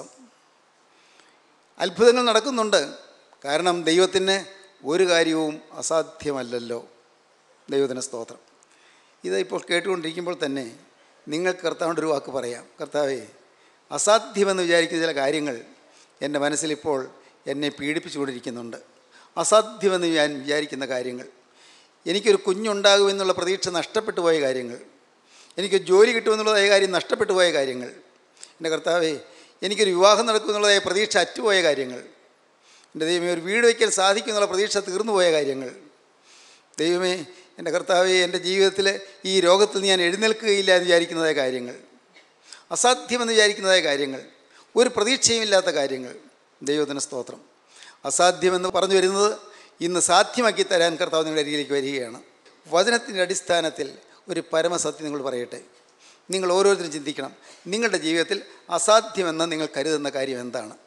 അത്ഭുതങ്ങൾ നടക്കുന്നുണ്ട് കാരണം ദൈവത്തിന് ഒരു കാര്യവും അസാധ്യമല്ലല്ലോ ദൈവത്തിന് സ്തോത്രം ഇത് ഇപ്പോൾ കേട്ടുകൊണ്ടിരിക്കുമ്പോൾ തന്നെ നിങ്ങൾക്ക് കർത്താവിൻ്റെ ഒരു വാക്ക് പറയാം കർത്താവേ അസാധ്യമെന്ന് വിചാരിക്കുന്ന ചില കാര്യങ്ങൾ എൻ്റെ മനസ്സിലിപ്പോൾ എന്നെ പീഡിപ്പിച്ചുകൊണ്ടിരിക്കുന്നുണ്ട് അസാധ്യമെന്ന് ഞാൻ വിചാരിക്കുന്ന കാര്യങ്ങൾ എനിക്കൊരു കുഞ്ഞുണ്ടാകുമെന്നുള്ള പ്രതീക്ഷ നഷ്ടപ്പെട്ടു പോയ കാര്യങ്ങൾ എനിക്ക് ജോലി കിട്ടുമെന്നുള്ളതായ കാര്യം നഷ്ടപ്പെട്ടു പോയ കാര്യങ്ങൾ എൻ്റെ കർത്താവേ എനിക്കൊരു വിവാഹം നടക്കുമെന്നുള്ളതായ പ്രതീക്ഷ അറ്റുപോയ കാര്യങ്ങൾ എൻ്റെ ദൈവമേ ഒരു വീട് വയ്ക്കാൻ സാധിക്കുമെന്നുള്ള പ്രതീക്ഷ തീർന്നു പോയ കാര്യങ്ങൾ ദൈവമേ എൻ്റെ കർത്താവെ എൻ്റെ ജീവിതത്തിൽ ഈ രോഗത്തിൽ ഞാൻ എഴുന്നേൽക്കുകയില്ല എന്ന് വിചാരിക്കുന്നതായ കാര്യങ്ങൾ അസാധ്യമെന്ന് വിചാരിക്കുന്നതായ കാര്യങ്ങൾ ഒരു പ്രതീക്ഷയുമില്ലാത്ത കാര്യങ്ങൾ ദൈവത്തിന് സ്തോത്രം അസാധ്യമെന്ന് പറഞ്ഞു വരുന്നത് ഇന്ന് സാധ്യമാക്കി തരാൻ കർത്താവ് നിങ്ങളുടെ അരികിലേക്ക് വരികയാണ് വചനത്തിൻ്റെ അടിസ്ഥാനത്തിൽ ഒരു പരമസത്യം നിങ്ങൾ പറയട്ടെ നിങ്ങൾ ഓരോരുത്തരും ചിന്തിക്കണം നിങ്ങളുടെ ജീവിതത്തിൽ അസാധ്യമെന്ന് നിങ്ങൾ കരുതുന്ന കാര്യം എന്താണ്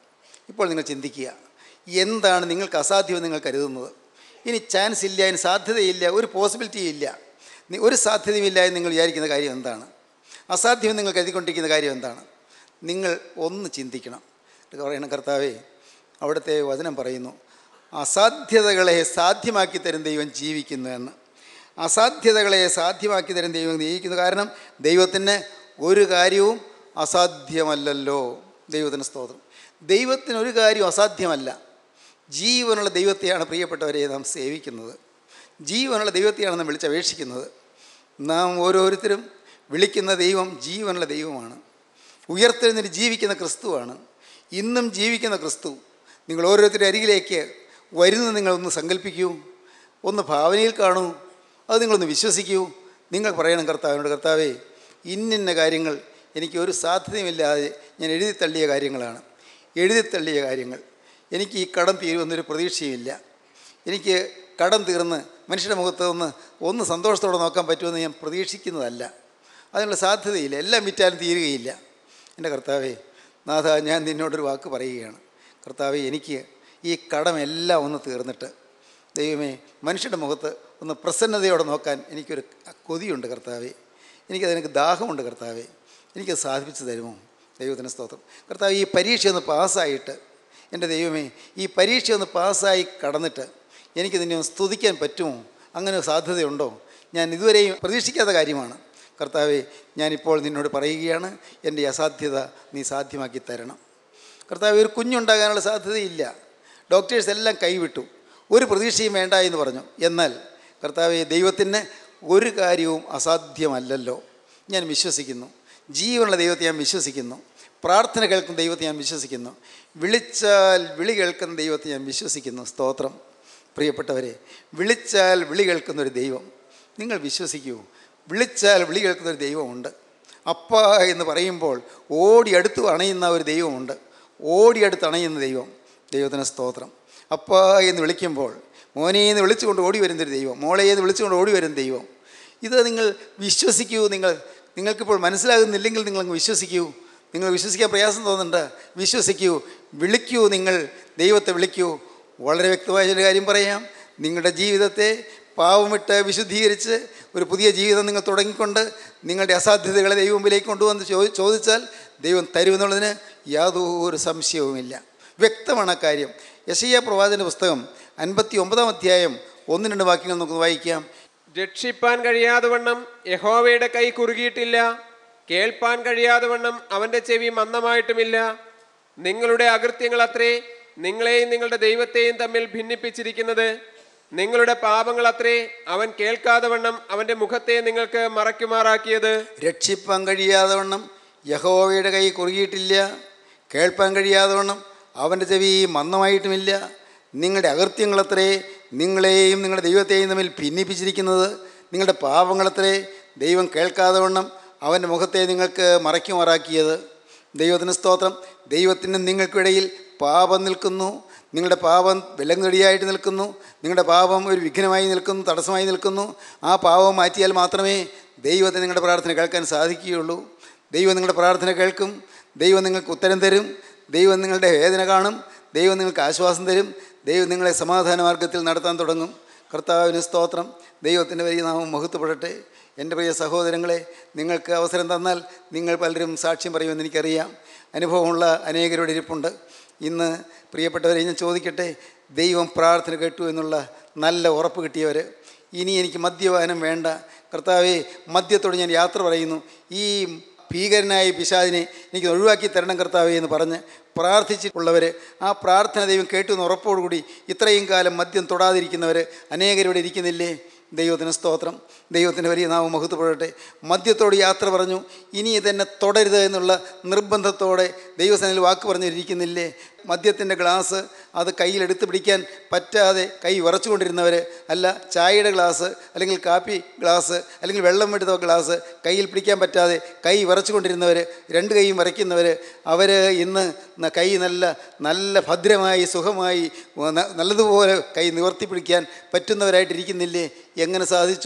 ഇപ്പോൾ നിങ്ങൾ ചിന്തിക്കുക എന്താണ് നിങ്ങൾക്ക് അസാധ്യമെന്ന് നിങ്ങൾ കരുതുന്നത് ഇനി ചാൻസ് ഇല്ല ഇനി സാധ്യതയില്ല ഒരു പോസിബിലിറ്റി ഇല്ല നി- ഒരു സാധ്യതയുമില്ല എന്ന് നിങ്ങൾ വിചാരിക്കുന്ന കാര്യം എന്താണ് അസാധ്യം നിങ്ങൾ കരുതിക്കൊണ്ടിരിക്കുന്ന കാര്യം എന്താണ് നിങ്ങൾ ഒന്ന് ചിന്തിക്കണം എന്നിട്ട് പറയണം കർത്താവേ അവിടുത്തെ വചനം പറയുന്നു അസാധ്യതകളെ സാധ്യമാക്കി തരും ദൈവം ജീവിക്കുന്നു എന്ന് അസാധ്യതകളെ സാധ്യമാക്കി തരും ദൈവം ജീവിക്കുന്നു കാരണം ദൈവത്തിന് ഒരു കാര്യവും അസാധ്യമല്ലല്ലോ ദൈവത്തിന് സ്തോത്രം ദൈവത്തിന് ഒരു കാര്യവും അസാധ്യമല്ല ജീവനുള്ള ദൈവത്തെയാണ് പ്രിയപ്പെട്ടവരെ നാം സേവിക്കുന്നത് ജീവനുള്ള ദൈവത്തെയാണ് നാം വിളിച്ചപേക്ഷിക്കുന്നത് നാം ഓരോരുത്തരും വിളിക്കുന്ന ദൈവം ജീവനുള്ള ദൈവമാണ് ഉയർത്തെഴുന്നേറ്റ് ജീവിക്കുന്ന ക്രിസ്തുവാണ് ഇന്നും ജീവിക്കുന്ന ക്രിസ്തു നിങ്ങൾ ഓരോരുത്തരുടെ അരികിലേക്ക് വരുന്നത് നിങ്ങളൊന്ന് സങ്കല്പിക്കൂ ഒന്ന് ഭാവനയിൽ കാണൂ അത് നിങ്ങളൊന്ന് വിശ്വസിക്കൂ നിങ്ങൾ പറയണം കർത്താവിനോട് കർത്താവേ ഇന്നിന്ന കാര്യങ്ങൾ എനിക്ക് ഒരു സാധ്യതയുമില്ലാതെ ഞാൻ എഴുതി തള്ളിയ കാര്യങ്ങളാണ് എഴുതി തള്ളിയ കാര്യങ്ങൾ എനിക്ക് ഈ കടം തീരുമെന്നൊരു പ്രതീക്ഷയുമില്ല എനിക്ക് കടം തീർന്ന് മനുഷ്യരുടെ മുഖത്ത് ഒന്ന് ഒന്ന് സന്തോഷത്തോടെ നോക്കാൻ പറ്റുമെന്ന് ഞാൻ പ്രതീക്ഷിക്കുന്നതല്ല അതിനുള്ള സാധ്യതയില്ല എല്ലാം വിറ്റാലും തീരുകയില്ല എൻ്റെ കർത്താവേ നാഥ ഞാൻ നിന്നോടൊരു വാക്ക് പറയുകയാണ് കർത്താവേ എനിക്ക് ഈ കടമെല്ലാം ഒന്ന് തീർന്നിട്ട് ദൈവമേ മനുഷ്യരുടെ മുഖത്ത് ഒന്ന് പ്രസന്നതയോടെ നോക്കാൻ എനിക്കൊരു കൊതിയുണ്ട് കർത്താവേ എനിക്കതിനൊക്കെ ദാഹമുണ്ട് കർത്താവേ എനിക്കത് സാധിപ്പിച്ചു തരുമോ ദൈവത്തിന് സ്തോത്രം കർത്താവ് ഈ പരീക്ഷ ഒന്ന് പാസ്സായിട്ട് എൻ്റെ ദൈവമേ ഈ പരീക്ഷ ഒന്ന് പാസ്സായി കടന്നിട്ട് എനിക്ക് നിന്നെ ഒന്ന് സ്തുതിക്കാൻ പറ്റുമോ അങ്ങനെ ഒരു സാധ്യതയുണ്ടോ ഞാൻ ഇതുവരെയും പ്രതീക്ഷിക്കാത്ത കാര്യമാണ് കർത്താവെ ഞാനിപ്പോൾ നിന്നോട് പറയുകയാണ് എൻ്റെ അസാധ്യത നീ സാധ്യമാക്കി തരണം കർത്താവ് ഒരു കുഞ്ഞുണ്ടാകാനുള്ള സാധ്യതയില്ല ഡോക്ടേഴ്സ് എല്ലാം കൈവിട്ടു ഒരു പ്രതീക്ഷയും വേണ്ട എന്ന് പറഞ്ഞു എന്നാൽ കർത്താവെ ദൈവത്തിന് ഒരു കാര്യവും അസാധ്യമല്ലല്ലോ ഞാൻ വിശ്വസിക്കുന്നു ജീവനുള്ള ദൈവത്തെ ഞാൻ വിശ്വസിക്കുന്നു പ്രാർത്ഥന കേൾക്കുന്ന ദൈവത്തെ ഞാൻ വിശ്വസിക്കുന്നു വിളിച്ചാൽ വിളി കേൾക്കുന്ന ദൈവത്തെ ഞാൻ വിശ്വസിക്കുന്നു സ്തോത്രം പ്രിയപ്പെട്ടവരെ വിളിച്ചാൽ വിളി കേൾക്കുന്ന ഒരു ദൈവം നിങ്ങൾ വിശ്വസിക്കൂ വിളിച്ചാൽ വിളി കേൾക്കുന്ന ഒരു ദൈവമുണ്ട് അപ്പ എന്ന് പറയുമ്പോൾ ഓടി അടുത്ത് അണയുന്ന ഒരു ദൈവമുണ്ട് ഓടി അടുത്ത് അണയുന്ന ദൈവം ദൈവത്തിന് സ്തോത്രം അപ്പ എന്ന് വിളിക്കുമ്പോൾ മോനെ എന്ന് വിളിച്ചുകൊണ്ട് ഓടി വരുന്നൊരു ദൈവം മോളെ എന്ന് വിളിച്ചുകൊണ്ട് ഓടി വരുന്ന ദൈവം ഇത് നിങ്ങൾ വിശ്വസിക്കൂ നിങ്ങൾ നിങ്ങൾക്കിപ്പോൾ മനസ്സിലാകുന്നില്ലെങ്കിൽ നിങ്ങളങ്ങ് വിശ്വസിക്കൂ നിങ്ങൾ വിശ്വസിക്കാൻ പ്രയാസം തോന്നുന്നുണ്ട് വിശ്വസിക്കൂ വിളിക്കൂ നിങ്ങൾ ദൈവത്തെ വിളിക്കൂ വളരെ വ്യക്തമായ ഒരു കാര്യം പറയാം നിങ്ങളുടെ ജീവിതത്തെ പാവമിട്ട് വിശുദ്ധീകരിച്ച് ഒരു പുതിയ ജീവിതം നിങ്ങൾ തുടങ്ങിക്കൊണ്ട് നിങ്ങളുടെ അസാധ്യതകളെ ദൈവം മുമ്പിലേക്ക് കൊണ്ടുവന്ന് ചോ ചോദിച്ചാൽ ദൈവം തരുമെന്നുള്ളതിന് യാതൊരു സംശയവുമില്ല വ്യക്തമാണ് ആ കാര്യം യശയ്യ പ്രവാചന പുസ്തകം അൻപത്തി ഒമ്പതാം അധ്യായം ഒന്ന് രണ്ട് വാക്യങ്ങൾ നമുക്ക് വായിക്കാം രക്ഷിപ്പാൻ കഴിയാതെ വണ്ണം യഹോവയുടെ കൈ കുറുകിയിട്ടില്ല കേൾപ്പാൻ കഴിയാതെ വണ്ണം അവന്റെ ചെവി മന്ദമായിട്ടുമില്ല നിങ്ങളുടെ അകൃത്യങ്ങൾ അത്രേ നിങ്ങളെയും നിങ്ങളുടെ ദൈവത്തെയും തമ്മിൽ ഭിന്നിപ്പിച്ചിരിക്കുന്നത് നിങ്ങളുടെ പാപങ്ങൾ അത്രേ അവൻ കേൾക്കാതെ വണ്ണം അവന്റെ മുഖത്തെ നിങ്ങൾക്ക് മറയ്ക്കുമാറാക്കിയത് രക്ഷിപ്പാൻ കഴിയാതെ വണ്ണം യഹോവയുടെ കൈ കുറുകിയിട്ടില്ല കേൾപ്പാൻ കഴിയാതെ വണ്ണം അവൻ്റെ ചെവി മന്ദമായിട്ടുമില്ല നിങ്ങളുടെ അകൃത്യങ്ങളത്രേ നിങ്ങളെയും നിങ്ങളുടെ ദൈവത്തെയും തമ്മിൽ ഭിന്നിപ്പിച്ചിരിക്കുന്നത് നിങ്ങളുടെ പാപങ്ങളത്രേ ദൈവം കേൾക്കാതെ വണ്ണം അവൻ്റെ മുഖത്തെ നിങ്ങൾക്ക് മറയ്ക്കുമാറാക്കിയത് ദൈവത്തിന് സ്തോത്രം ദൈവത്തിന് നിങ്ങൾക്കിടയിൽ പാപം നിൽക്കുന്നു നിങ്ങളുടെ പാപം വിലങ്ങടിയായിട്ട് നിൽക്കുന്നു നിങ്ങളുടെ പാപം ഒരു വിഘ്നമായി നിൽക്കുന്നു തടസ്സമായി നിൽക്കുന്നു ആ പാപം മാറ്റിയാൽ മാത്രമേ ദൈവത്തെ നിങ്ങളുടെ പ്രാർത്ഥന കേൾക്കാൻ സാധിക്കുകയുള്ളൂ ദൈവം നിങ്ങളുടെ പ്രാർത്ഥന കേൾക്കും ദൈവം നിങ്ങൾക്ക് ഉത്തരം തരും ദൈവം നിങ്ങളുടെ വേദന കാണും ദൈവം നിങ്ങൾക്ക് ആശ്വാസം തരും ദൈവം നിങ്ങളെ സമാധാന മാർഗത്തിൽ നടത്താൻ തുടങ്ങും കർത്താവിന് സ്തോത്രം ദൈവത്തിൻ്റെ വലിയ നാമം മഹത്വപ്പെടട്ടെ എൻ്റെ പ്രിയ സഹോദരങ്ങളെ നിങ്ങൾക്ക് അവസരം തന്നാൽ നിങ്ങൾ പലരും സാക്ഷ്യം പറയുമെന്ന് എനിക്കറിയാം അനുഭവമുള്ള അനേകരുടെ ഇരിപ്പുണ്ട് ഇന്ന് പ്രിയപ്പെട്ടവരെ ഞാൻ ചോദിക്കട്ടെ ദൈവം പ്രാർത്ഥന കേട്ടു എന്നുള്ള നല്ല ഉറപ്പ് കിട്ടിയവർ ഇനി എനിക്ക് മദ്യപാനം വേണ്ട കർത്താവെ മദ്യത്തോട് ഞാൻ യാത്ര പറയുന്നു ഈ ഭീകരനായ പിശാദിനെ എനിക്ക് ഒഴിവാക്കി തരണം കർത്താവേ എന്ന് പറഞ്ഞ് പ്രാർത്ഥിച്ചിട്ടുള്ളവർ ആ പ്രാർത്ഥന ദൈവം കേട്ടു എന്ന് ഉറപ്പോടുകൂടി ഇത്രയും കാലം മദ്യം തൊടാതിരിക്കുന്നവർ അനേകരിവിടെ ഇരിക്കുന്നില്ലേ ദൈവത്തിന് സ്തോത്രം ദൈവത്തിൻ്റെ വലിയ നാമം മഹത്വപ്പെടട്ടെ മദ്യത്തോട് യാത്ര പറഞ്ഞു ഇനി ഇതെന്നെ തുടരുത് എന്നുള്ള നിർബന്ധത്തോടെ ദൈവസേനയിൽ വാക്ക് പറഞ്ഞിരിക്കുന്നില്ലേ മദ്യത്തിൻ്റെ ഗ്ലാസ് അത് കയ്യിലെടുത്ത് പിടിക്കാൻ പറ്റാതെ കൈ വിറച്ചുകൊണ്ടിരുന്നവർ അല്ല ചായയുടെ ഗ്ലാസ് അല്ലെങ്കിൽ കാപ്പി ഗ്ലാസ് അല്ലെങ്കിൽ വെള്ളം എടുത്ത ഗ്ലാസ് കയ്യിൽ പിടിക്കാൻ പറ്റാതെ കൈ വിറച്ചുകൊണ്ടിരുന്നവർ രണ്ട് കൈയും വിറയ്ക്കുന്നവർ അവർ ഇന്ന് ന- കൈ നല്ല നല്ല ഭദ്രമായി സുഖമായി ന- നല്ലതുപോലെ കൈ നിവർത്തി പിടിക്കാൻ പറ്റുന്നവരായിട്ടിരിക്കുന്നില്ലേ എങ്ങനെ സാധിച്ചു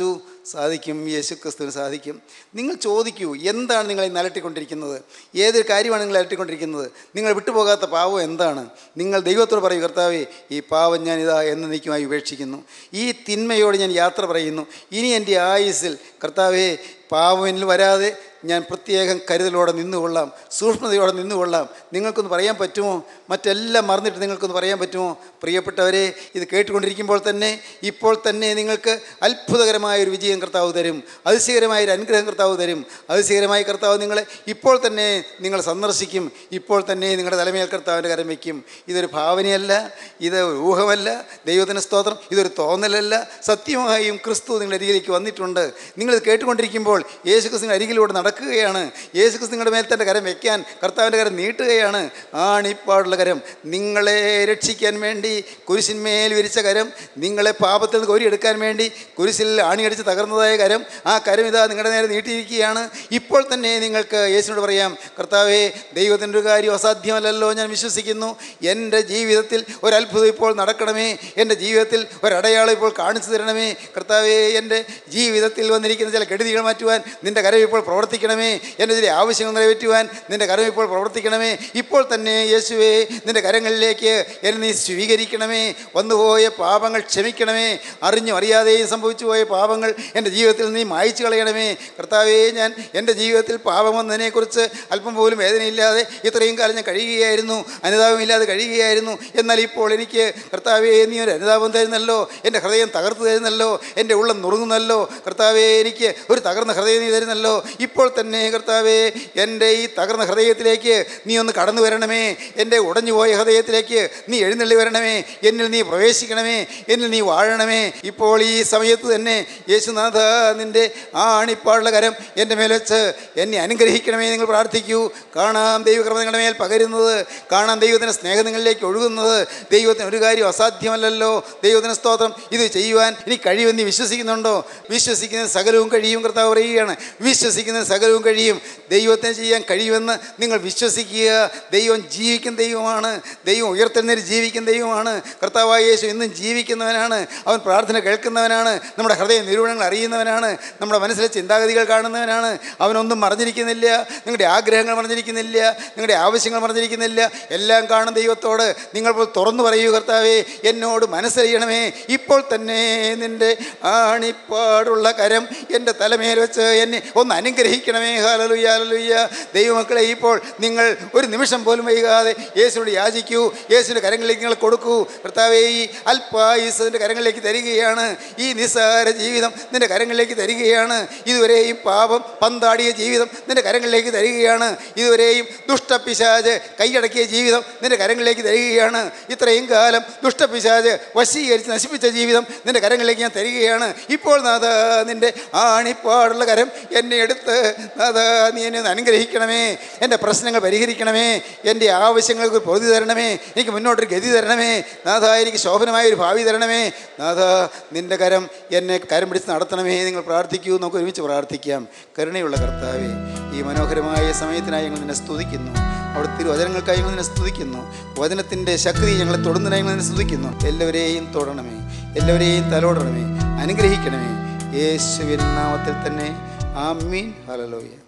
സാധിക്കും യേശു ക്രിസ്തുവിന് സാധിക്കും നിങ്ങൾ ചോദിക്കൂ എന്താണ് നിങ്ങളെ അലട്ടിക്കൊണ്ടിരിക്കുന്നത് ഏതൊരു കാര്യമാണ് നിങ്ങൾ അലട്ടിക്കൊണ്ടിരിക്കുന്നത് നിങ്ങൾ വിട്ടുപോകാത്ത പാവം എന്താണ് നിങ്ങൾ ദൈവത്തോട് പറയൂ കർത്താവേ ഈ പാവം ഞാൻ ഇതാ എന്നേക്കുമായി ഉപേക്ഷിക്കുന്നു ഈ തിന്മയോട് ഞാൻ യാത്ര പറയുന്നു ഇനി എൻ്റെ ആയുസ്സിൽ കർത്താവേ പാവം എന്നിൽ വരാതെ ഞാൻ പ്രത്യേകം കരുതലോടെ നിന്നുകൊള്ളാം സൂക്ഷ്മതയോടെ നിന്നുകൊള്ളാം നിങ്ങൾക്കൊന്ന് പറയാൻ പറ്റുമോ മറ്റെല്ലാം മറന്നിട്ട് നിങ്ങൾക്കൊന്ന് പറയാൻ പറ്റുമോ പ്രിയപ്പെട്ടവരെ ഇത് കേട്ടുകൊണ്ടിരിക്കുമ്പോൾ തന്നെ ഇപ്പോൾ തന്നെ നിങ്ങൾക്ക് അത്ഭുതകരമായ ഒരു വിജയം കർത്താവ് തരും അതിശയകരമായ ഒരു അനുഗ്രഹം കർത്താവ് തരും അതിശയകരമായ കർത്താവ് നിങ്ങളെ ഇപ്പോൾ തന്നെ നിങ്ങൾ സന്ദർശിക്കും ഇപ്പോൾ തന്നെ നിങ്ങളുടെ തലമേൽ കർത്താവിൻ്റെ കരം വയ്ക്കും ഇതൊരു ഭാവനയല്ല ഇത് ഒരു ഊഹമല്ല ദൈവത്തിന് സ്തോത്രം ഇതൊരു തോന്നലല്ല സത്യമായും ക്രിസ്തു നിങ്ങളുടെ അരികിലേക്ക് വന്നിട്ടുണ്ട് നിങ്ങളിത് കേട്ടുകൊണ്ടിരിക്കുമ്പോൾ യേശു ക്രിസ്തു അരികിലൂടെ നടക്കുകയാണ് യേശു ക്രിസ്തു നിങ്ങളുടെ മേൽ തൻ്റെ കരം വെക്കാൻ കർത്താവിൻ്റെ കരം നീട്ടുകയാണ് ആണിപ്പാടുള്ള കരം നിങ്ങളെ രക്ഷിക്കാൻ വേണ്ടി കുരിശിന്മേൽ വിരിച്ച കരം നിങ്ങളെ പാപത്തിൽ നിന്ന് കോരിയെടുക്കാൻ വേണ്ടി കുരിശിൽ ആണിയടിച്ച് തകർന്നതായ കരം ആ കരം ഇതാ നിങ്ങളുടെ നേരെ നീട്ടിയിരിക്കുകയാണ് ഇപ്പോൾ തന്നെ നിങ്ങൾക്ക് യേശുവിനോട് പറയാം കർത്താവേ ദൈവത്തിൻ്റെ ഒരു കാര്യം അസാധ്യമല്ലല്ലോ ഞാൻ വിശ്വസിക്കുന്നു എൻ്റെ ജീവിതത്തിൽ ഒരത്ഭുതം ഇപ്പോൾ നടക്കണമേ എൻ്റെ ജീവിതത്തിൽ ഒരടയാളം ഇപ്പോൾ കാണിച്ചു തരണമേ കർത്താവേ എൻ്റെ ജീവിതത്തിൽ വന്നിരിക്കുന്ന ചില കെടുതികൾ മാറ്റുവാൻ നിൻ്റെ കരം ഇപ്പോൾ പ്രവർത്തിക്കണമേ എൻ്റെ ചില ആവശ്യങ്ങൾ നിറവേറ്റുവാൻ നിൻ്റെ കരം ഇപ്പോൾ പ്രവർത്തിക്കണമേ ഇപ്പോൾ തന്നെ യേശുവേ നിൻ്റെ കരങ്ങളിലേക്ക് എന്നെ നീ സ്വീകരിക്കണമേ വന്നുപോയ പാപങ്ങൾ ക്ഷമിക്കണമേ അറിഞ്ഞും അറിയാതെയും സംഭവിച്ചു പോയ പാപങ്ങൾ എൻ്റെ ജീവിതത്തിൽ നീ മായ്ച്ചു കളയണമേ കർത്താവേ ഞാൻ എൻ്റെ ജീവിതത്തിൽ പാപം വന്നതിനെക്കുറിച്ച് അല്പം പോലും വേദനയില്ലാതെ ഇത്രയും കാലം ഞാൻ കഴിയുകയായിരുന്നു അനുതാപമില്ലാതെ കഴിയുകയായിരുന്നു എന്നാൽ ഇപ്പോൾ എനിക്ക് കർത്താവേ നീ ഒരു അനുതാപം തരുന്നല്ലോ എൻ്റെ ഹൃദയം തകർത്തു തരുന്നല്ലോ എൻ്റെ ഉള്ളം നുറുങ്ങുന്നല്ലോ കർത്താവേ എനിക്ക് ഒരു തകർന്ന ഹൃദയം നീ തരുന്നല്ലോ ഇപ്പോൾ തന്നെ കർത്താവേ എൻ്റെ ഈ തകർന്ന ഹൃദയത്തിലേക്ക് നീ ഒന്ന് കടന്നു വരണമേ എൻ്റെ ഉടഞ്ഞുപോയ ഹൃദയത്തിലേക്ക് നീ എഴുന്നള്ളി വരണമേ എന്നിൽ നീ പ്രവേശിക്കണമേ എന്നിൽ നീ വാഴണമേ ഇപ്പോൾ ഈ സമയത്ത് തന്നെ യേശുനാഥ നിൻ്റെ ആ ആണിപ്പാടുള്ള കരം എൻ്റെ മേൽ വെച്ച് എന്നെ അനുഗ്രഹിക്കണമേ നിങ്ങൾ പ്രാർത്ഥിക്കൂ കാണാം ദൈവകൃപ നിങ്ങളുടെ മേൽ പകരുന്നത് കാണാം ദൈവത്തിൻ്റെ സ്നേഹം നിങ്ങളിലേക്ക് ഒഴുകുന്നത് ദൈവത്തിന് ഒരു കാര്യം അസാധ്യമല്ലല്ലോ ദൈവത്തിന് സ്തോത്രം ഇത് ചെയ്യുവാൻ ഇനി കഴിയുമെന്ന് നീ വിശ്വസിക്കുന്നുണ്ടോ വിശ്വസിക്കുന്ന സകലവും കഴിയും കർത്താവ് പറയുകയാണ് വിശ്വസിക്കുന്ന സകലവും കഴിയും ദൈവത്തിന് ചെയ്യാൻ കഴിയുമെന്ന് നിങ്ങൾ വിശ്വസിക്കുക ദൈവം ജീവിക്കുന്ന ദൈവമാണ് ദൈവം ഉയർത്തെഴുന്നേറ്റ് ജീവിക്കുന്ന ദൈവമാണ് കർത്താവായ യേശു ഇന്നും ജീവിക്കുന്നവനാണ് അവൻ പ്രാർത്ഥന കേൾക്കുന്നവനാണ് നമ്മുടെ ഹൃദയ നിരൂപണങ്ങൾ അറിയുന്നവനാണ് നമ്മുടെ മനസ്സിലെ ചിന്താഗതികൾ കാണുന്നവനാണ് അവനൊന്നും മറഞ്ഞിരിക്കുന്നില്ല നിങ്ങളുടെ ആഗ്രഹങ്ങൾ മറഞ്ഞിരിക്കുന്നില്ല നിങ്ങളുടെ ആവശ്യങ്ങൾ മറഞ്ഞിരിക്കുന്നില്ല എല്ലാം കാണുന്ന ദൈവത്തോട് നിങ്ങൾ ഇപ്പോൾ തുറന്നു പറയൂ കർത്താവേ എന്നോട് മനസ്സറിയണമേ ഇപ്പോൾ തന്നെ നിൻ്റെ ആണിപ്പാടുള്ള കരം എൻ്റെ തലമേൽ വെച്ച് എന്നെ ഒന്ന് അനുഗ്രഹിക്കണമേ ഹാലലുയ്യ ഹാലലുയ്യ ദൈവമക്കളെ ഇപ്പോൾ നിങ്ങൾ ഒരു നിമിഷം പോലും വൈകാതെ യേശുവിനോട് യാചിക്കൂ യേശുവിൻ്റെ കരങ്ങളിലേക്ക് നിങ്ങൾ കൊടുക്കൂ കർത്താവേ ഈ അല്പായുസിൻ്റെ കരങ്ങളിലേക്ക് തരികയാണ് ഈ നിസ്സാര ജീവിതം നിൻ്റെ കരങ്ങളിലേക്ക് തരികയാണ് ഇതുവരെയും പാപം പന്താടിയ ജീവിതം നിൻ്റെ കരങ്ങളിലേക്ക് തരികയാണ് ഇതുവരെയും ദുഷ്ടപിശാജ് കൈയടക്കിയ ജീവിതം നിൻ്റെ കരങ്ങളിലേക്ക് തരികയാണ് ഇത്രയും കാലം ദുഷ്ടപിശാജ് വശീകരിച്ച് നശിപ്പിച്ച ജീവിതം നിൻ്റെ കരങ്ങളിലേക്ക് ഞാൻ തരികയാണ് ഇപ്പോൾ നാഥ നിൻ്റെ ആണിപ്പാടുള്ള കരം എന്നെ എടുത്ത് നാഥ നീ എന്നെ ഒന്ന് അനുഗ്രഹിക്കണമേ എൻ്റെ പ്രശ്നങ്ങൾ പരിഹരിക്കണമേ എൻ്റെ ആവശ്യങ്ങൾക്ക് ഒരു പൊറുതി തരണമേ എനിക്ക് മുന്നോട്ടൊരു ഗതി തരണമേ നാഥ എനിക്ക് ശോഭനമായ ഒരു ഭാവി തരണമേ നാഥ നിൻ്റെ കരം എന്നെ കരം പിടിച്ച് നടത്തണമേ നിങ്ങൾ പ്രാർത്ഥിക്കൂ നമുക്ക് ഒരുമിച്ച് പ്രാർത്ഥിക്കാം കരുണയുള്ള കർത്താവേ ഈ മനോഹരമായ സമയത്തിനായി ഞങ്ങൾ നിന്നെ സ്തുതിക്കുന്നു അവിടെ തിരുവചനങ്ങൾക്കായി ഞങ്ങൾ നിന്നെ സ്തുതിക്കുന്നു വചനത്തിൻ്റെ ശക്തി ഞങ്ങളെ തൊടുന്നതിനായി ഞങ്ങൾ നിന്നെ സ്തുതിക്കുന്നു എല്ലാവരെയും തൊടണമേ എല്ലാവരെയും തലോടണമേ അനുഗ്രഹിക്കണമേ യേശുവിൻ നാമത്തിൽ തന്നെ ആമീൻ ഹലലോയ